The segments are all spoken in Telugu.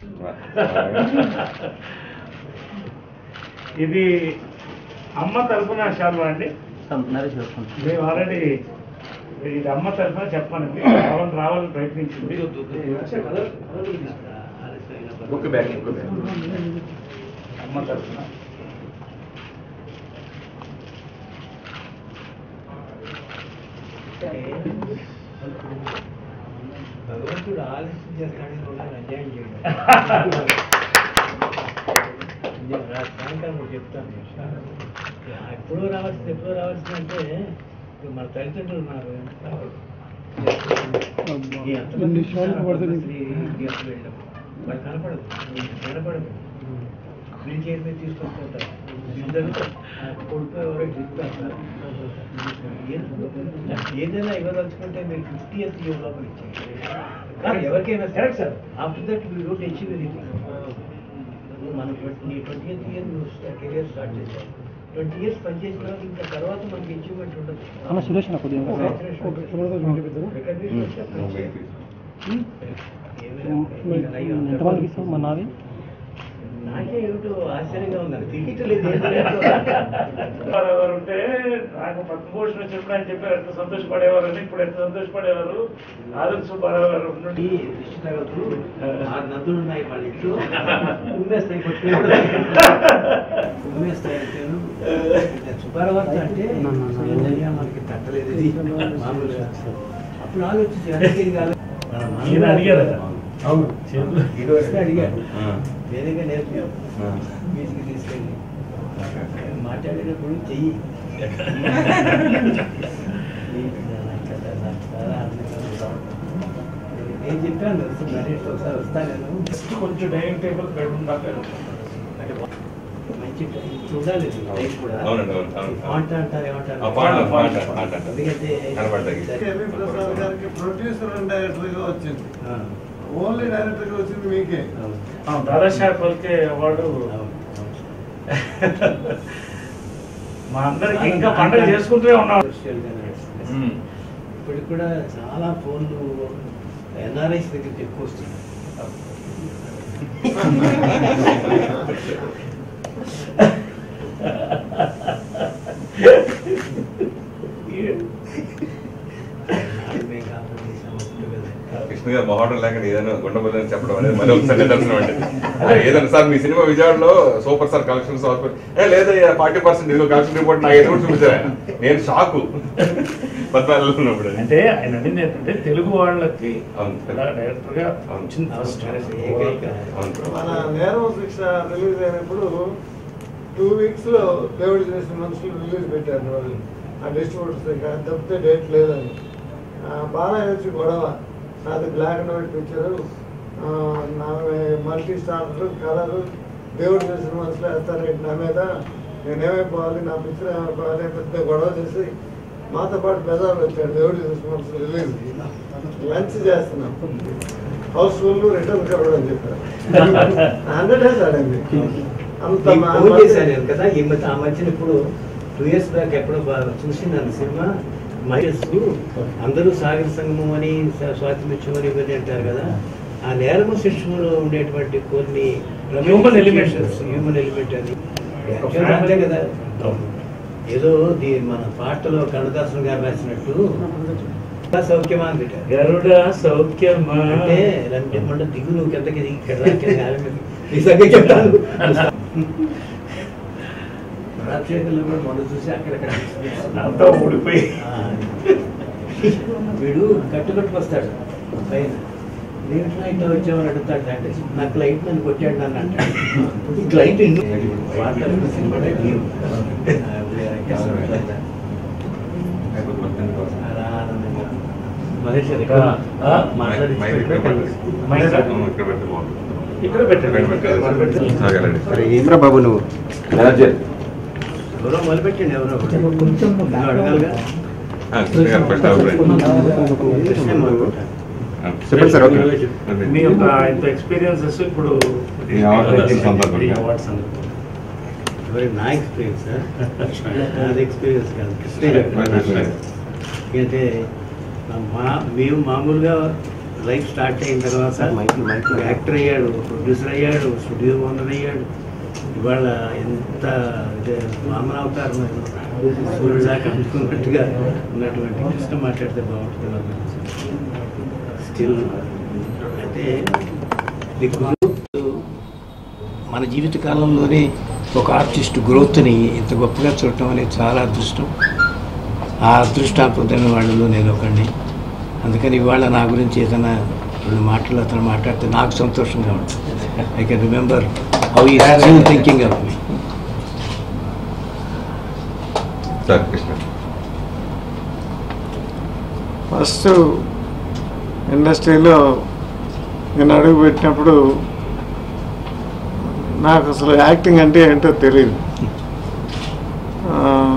ఇది అమ్మ తరపున శాల్వా అండి నరేష్ చూసుకుంటాం మేము ఆల్రెడీ ఇది అమ్మ తరపున చెప్పానండి రావాలని రావాలని ప్రయత్నించింది ఒక బ్యాగ్ ఇంకో బ్యాగ్ అమ్మ తరపున భగవంతుడు ఆలస్యం చేస్తాడని కూడా అన్యాయం చేయడం నేను రా- సాయంకాలం ఒకటి చెప్తాను ఎప్పుడో రావాల్సింది ఎప్పుడో రావాల్సింది అంటే ఇప్పుడు మన తల్లిదండ్రులు ఉన్నారు ఈ ఎంతమంది శ్రీ గీతలు వెళ్ళాం వాళ్ళు కనపడదు కనపడదు వీల్ చైర్ మీద తీసుకొస్తుంటారు ఇద్దరు ఆ కొడుకు ఎవరో చెప్తారు ఏదైనా ఇవ్వదలుచుకుంటే మీరు ఫిఫ్టీ ఇయర్స్ ఇయర్ లోపల ఇచ్చేయండి ఎవరికైనా correct sir after that we don't achieve anything మన twenty twenty eighth year career start చేశాం ట్వంటీ ఇయర్స్ పనిచేసిన తర్వాత ఇంకా తర్వాత మనకి అచీవ్మెంట్ ఉండదు అన్న సురేష్ నాకు కొద్దిగా Recognition వస్తే పనిచేయాలి. ఏమైనా ఎంతమందికి ఇస్తాం మా నాది నాకే ఏమిటో ఆశ్చర్యంగా ఉందండి తెలియట్లేదు ఏం లేదు. ఎవరు ఉంటే నాకు పద్మభూషణ్ వచ్చినప్పుడు ఆయన చెప్పారు ఎంత సంతోషపడేవారు అని ఇప్పుడు ఎంత సంతోషపడేవారు ఆదర్శ సుబ్బారావు గారు ఈ నుండి విష్ణుగారు ఆరు నదులు ఉన్నాయి వాళ్ళ ఇంట్లో ఉమ్మేస్తాయి కొట్టుకుని ఉమ్మేస్తాయి అంటేను సుబ్బారావు అంటే ఏంటయ్యా మనకి తట్టలేదు ఇది మామూలుగా అప్పుడు ఆలోచించి అడిగేది కాదు ఈయన అడిగారు అవును ఇది వస్తే అడిగాడు వేరేగా నేర్పాం మీటికి తీసుకెళ్ళి మాట్లాడేటప్పుడు చెయ్యి నేను చెప్పాను నరేష్ ఒకసారి వస్తా నేను జస్ట్ కొంచెం డైనింగ్ టేబుల్ బెడ్రూమ్ దాకా అంటే మంచి టైం చూడాలి ఇది టైం కూడా అవునండి, అవును, అవును. పాంట అంటారు ఏమంటారు ఆ, పాంట, పాంట, పాంట అంటారు. ఎందుకంటే కనబడతాయి. కేవీ ప్రసాద్ గారికి ప్రొడ్యూసర్ అండ్ డైరెక్టర్ గా వచ్చింది ఆ, ఓన్లీ డైరెక్టర్ గా వచ్చింది మీకే అవును, దాదాసాహెబ్ ఫల్కే అవార్డు అవును, అవును. మా అందరికి ఇంకా పండుగ చేసుకుంటూనే ఉన్నాం Social గా నడుస్తుంది. ఇప్పటికి కూడా చాలా ఫోన్లు ఎన్ఆర్ఐస్ దగ్గరికి ఎక్కువ వస్తున్నాయి మేము కాపురం చేసాము, together. కృష్ణ గారు మొహటం లేక ఏదైనా గుండబోదని చెప్పడం అనేది మళ్ళీ ఒకసారి నిదర్శనం అండి అదే ఏదైనా సార్ మీ సినిమా విజయవాడలో సూపర్ స్టార్ కలెక్షన్స్ ఏ లేదయ్యా ఫార్టీ పర్సెంట్ ఇదిగో కలెక్షన్ రిపోర్ట్ నాకు ఎదురు చూపించారు ఆయన నేను షాకు పద్నాలుగులో ఉన్నప్పుడు అంటే ఆయన అడిగింది ఏంటంటే తెలుగు వాళ్ళకి అవును. డైరెక్టర్ గా అవును. వచ్చింది ఫస్ట్ ఏకైక అవును మన నేరం శిక్ష రిలీజ్ అయినప్పుడు టూ వీక్స్ లో దేవుడు చేసిన మనుషులు రిలీజ్ పెట్టారు వాళ్ళు ఆ డిస్ట్రిబ్యూటర్స్ దగ్గర తప్పితే డేట్ లేదని ఆ, బాగా వచ్చి గొడవ నాది బ్లాక్ అండ్ వైట్ పిక్చరు నా multi star colour Devudu Chesina మనుషులు వేస్తారేంటి నా మీద నేనేమైపోవాలి నా పిక్చర్ ఏమైపోవాలి పెద్ద గొడవ చేసి మాతో పాటు బెజార్ వచ్చాడు దేవుడు చేసిన మనుషులు రిలీజ్ లంచ్ చేస్తున్నాం హౌస్ఫుల్ రిటర్న్ కవర్ అని చెప్పారు హండ్రెడ్ డేస్ ఆడండి అంత నీకు మా- ఫోన్ చేశాను నేను కదా ఈ మధ్య ఆ మధ్యన ఇప్పుడు టూ ఇయర్స్ బ్యాక్ ఎప్పుడో బా- చూసింది సినిమా మైల్స్ అందరూ సాగర సంగమం అని స- స్వాతి మిత్యం అని ఇవన్నీ అంటారు కదా ఆ నేరము శిక్షణలో ఉండేటువంటి కొన్ని Human element. హ్యూమన్ ఎలిమెంట్ అని Actually అంతే కదా ఏదో దీ మన పాటలో కన్నదాసన్ గారు రాసినట్టు సౌఖ్యమా అని పెట్టారు గరుడ సౌఖ్యమా అంటే రండి మొన్న దిగు నువ్వు కిందకి దిగి ఇక్కడ రా, కింద ఆమె మీద. ఈ సంగతి చెప్తాను రాజశేఖర్లో కూడా మొన్న చూసి అక్కడక్కడ అంతా ఊడిపోయి ఆ, వీడు కట్టు కట్టుకొస్తాడు పైన నేను ఫ్లైట్ వచ్చామని అడుగుతాడు అంటే నాకు లైట్ నన్ను కొట్టాడు నన్ను అంటాడు ఈ లైట్ ఇన్ని వార్తలు సినిమా అలా ఆనందంగా మహేష్ గారు ఇక్కడ ఆ, మాట్లాడి మైక్ రా. ఇక్కడ పెడితే బాగుంటుంది ఇక్కడ పెట్టండి సాగలండి అరే ఏమ్రా బాబు నువ్వు ఎవరో మొదలుపెట్టండి ఎవరో ఒకరు. కొంచెం అడగాలిగా కృష్ణ గారు ఫస్ట్ అభిప్రాయం కృష్ణ మొదలుపెట్టాలి. ఆ, చెప్పండి సార్, ఓకే. అదే. మీ యొక్క ఇంత ఎక్స్పీరియన్సెస్ ఇప్పుడు ఈ award వచ్చిన సందర్భంగా. ఈ awards సందర్భంగా. ఎవరి నా ఎక్స్పీరియన్స్ నాది ఎక్స్పీరియన్స్ కాదు కృష్ణ కృష్ణ గారు. ఎందుకంటే మా మేము మామూలుగా లైఫ్ స్టార్ట్ అయిన తర్వాత యాక్టర్ అయ్యాడు ప్రొడ్యూసర్ అయ్యాడు స్టూడియో ఓనర్ అయ్యాడు ఇవాళ ఎంత ఇదే వామన అవతారం సూర్యుడు దాకా అందుకున్నట్టుగా ఉన్నటువంటి కృష్ణ మాట్లాడితే బాగుంటుంది స్టిల్ అంటే నీకు మన జీవిత కాలంలోనే ఒక ఆర్టిస్ట్ గ్రోత్ని ఇంత గొప్పగా చూడటం అనేది చాలా అదృష్టం ఆ అదృష్టాన్ని పొందిన వాళ్ళలో నేను ఒకడిని అందుకని ఇవాళ నా గురించి ఏదైనా రెండు మాటలు అతను మాట్లాడితే నాకు సంతోషంగా ఉంటుంది I can remember how he still thinking of me sir Krishna first ఇండస్ట్రీలో నేను అడుగు పెట్టినప్పుడు నాకు అసలు యాక్టింగ్ అంటే ఏంటో తెలియదు ఆ,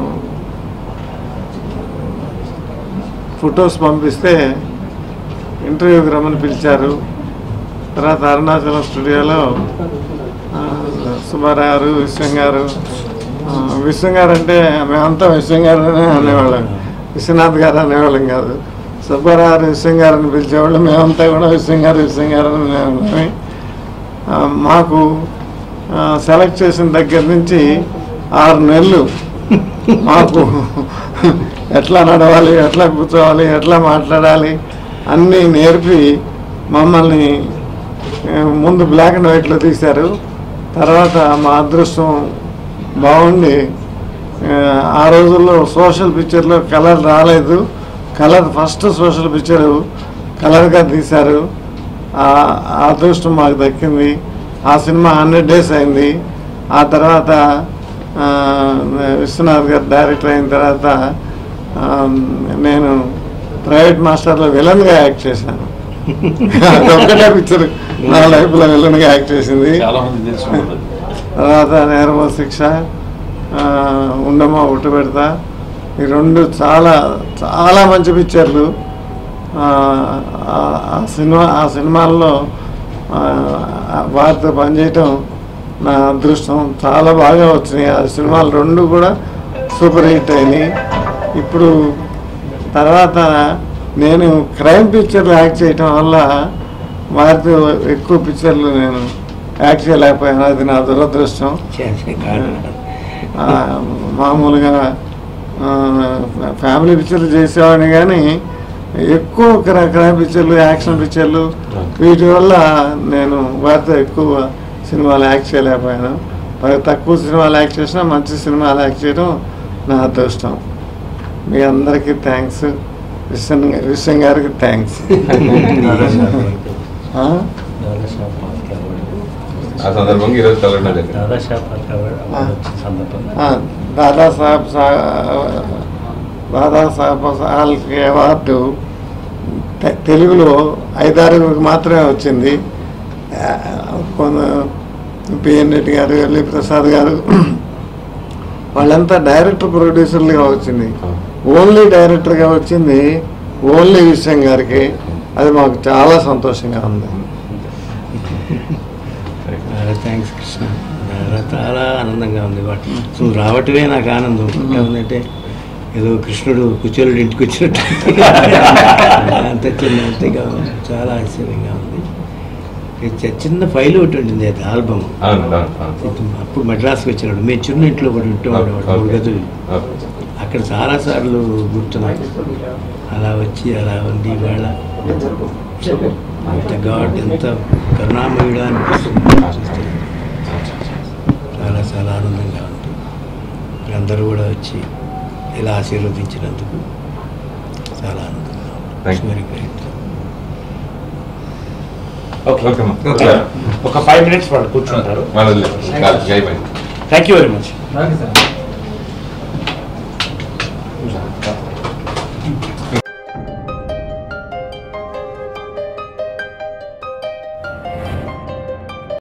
ఫొటోస్ పంపిస్తే ఇంటర్వ్యూకి రమ్మని పిలిచారు తర్వాత అరుణాచలం స్టూడియోలో ఆ, సుబ్బారావు గారు విశ్వం గారు ఆ, విశ్వం గారు అంటే మేమంతా విశ్వం గారు అనే అనేవాళ్ళం విశ్వనాథ్ గారు అనేవాళ్ళం కాదు సుబ్బారావు గారు విశ్వం గారిని పిలిచేవాళ్ళు మేమంతా కూడా విశ్వం గారు విశ్వం గారు అని అనేవాళ్ళమే. ఆ, మాకు ఆ, సెలెక్ట్ చేసిన దగ్గర నుంచి ఆరు నెలలు మాకు ఎట్లా నడవాలి ఎట్లా కూర్చోవాలి ఎట్లా మాట్లాడాలి అన్నీ నేర్పి మమ్మల్ని ఆ, ముందు బ్లాక్ అండ్ వైట్లో తీశారు తర్వాత మా అదృష్టం బాగుండి ఆ, ఆ రోజుల్లో సోషల్ పిక్చర్లో కలర్ రాలేదు కలర్ ఫస్ట్ సోషల్ పిక్చరు కలర్గా తీశారు ఆ ఆ అదృష్టం మాకు దక్కింది ఆ సినిమా హండ్రెడ్ డేస్ అయింది ఆ తర్వాత ఆ, విశ్వనాథ్ గారు డైరెక్టర్ అయిన తర్వాత ఆ, నేను ప్రైవేట్ మాస్టర్లో విలన్గా యాక్ట్ చేశాను అదొక్కటే పిక్చర్ నా లైఫ్లో విలన్గా యాక్ట్ చేసింది చాలా మంది తెలిసి ఉండదు తర్వాత నేరమో శిక్ష ఆ, ఉండమో ఉట్టు పెడతా ఈ రెండు చాలా చాలా మంచి పిక్చర్లు ఆ, ఆ- ఆ సినిమా ఆ సినిమాల్లో ఆ, వారితో పనిచేయటం నా అదృష్టం చాలా బాగా వచ్చినాయి ఆ సినిమాలు రెండు కూడా సూపర్ హిట్ అయినాయి ఇప్పుడు తర్వాత నేను క్రైమ్ పిక్చర్లు యాక్ట్ చేయటం వల్ల వారితో ఎక్కువ పిక్చర్లు నేను యాక్ట్ చేయలేకపోయాను అది నా దురదృష్టం ఆ, మామూలుగా ఆ, ఫ్యామిలీ పిక్చర్లు చేసేవాడిని కానీ ఎక్కువ క్ర- క్రైమ్ పిక్చర్లు యాక్షన్ పిక్చర్లు వీటి వల్ల నేను వారితో ఎక్కువ సినిమాలు యాక్ట్ చేయలేకపోయాను మరి తక్కువ సినిమాలు యాక్ట్ చేసినా మంచి సినిమాలు యాక్ట్ చేయడం నా అదృష్టం మీ అందరికీ థ్యాంక్స్ విశ్వం విశ్వం గారికి థ్యాంక్స్ ఆ సందర్భంగా ఈరోజు కలవడం జరిగింది దాదాసాహెబ్ దాదాసాహెబ్ ఫాల్కే అవార్డు తె- తెలుగులో ఐదారుగురికి మాత్రమే వచ్చింది ఆ, కొంత పిఎన్ రెడ్డి గారు ఎల్లి ప్రసాద్ గారు వాళ్ళంతా డైరెక్టర్ ప్రొడ్యూసర్లుగా వచ్చింది ఓన్లీ డైరెక్టర్గా వచ్చింది ఓన్లీ విషయం గారికి అది మాకు చాలా సంతోషంగా ఉంది థ్యాంక్స్ కృష్ణ చాలా చాలా ఆనందంగా ఉంది వాటి నువ్వు రావటమే నాకు ఆనందం ఇంకా ఉందంటే ఏదో కృష్ణుడు కుచేలుడు ఇంటికి వచ్చినట్టు అంత చిన్న అంతగా ఉంది చాలా ఆశ్చర్యంగా ఉంది ఇది చి- చిన్న ఫైల్ ఒకటి ఉంటుంది అది ఆల్బమ్ అవును అవును అవును అప్పుడు మద్రాస్కి వచ్చినాడు మేము చిన్న ఇంట్లో కూడా ఉంటూ ఉండేవాడు మూడు గదులు అక్కడ చాలాసార్లు గుర్తున్నాను అలా వచ్చి అలా ఉంది ఇవాళ ఎంత గాడ్ ఎంత కరుణామయుడు అనిపిస్తుంది చూస్తే చాలా చాలా ఆనందంగా ఉంది అందరూ కూడా వచ్చి ఇలా ఆశీర్వదించినందుకు చాలా ఆనందంగా Thank you. Very great okay okay అమ్మా. ఓకే. ఒక ఫైవ్ మినిట్స్ వాళ్ళు కూర్చుంటారు మనది లేదు. కాదు, అయిపోయింది thank you very much okay sir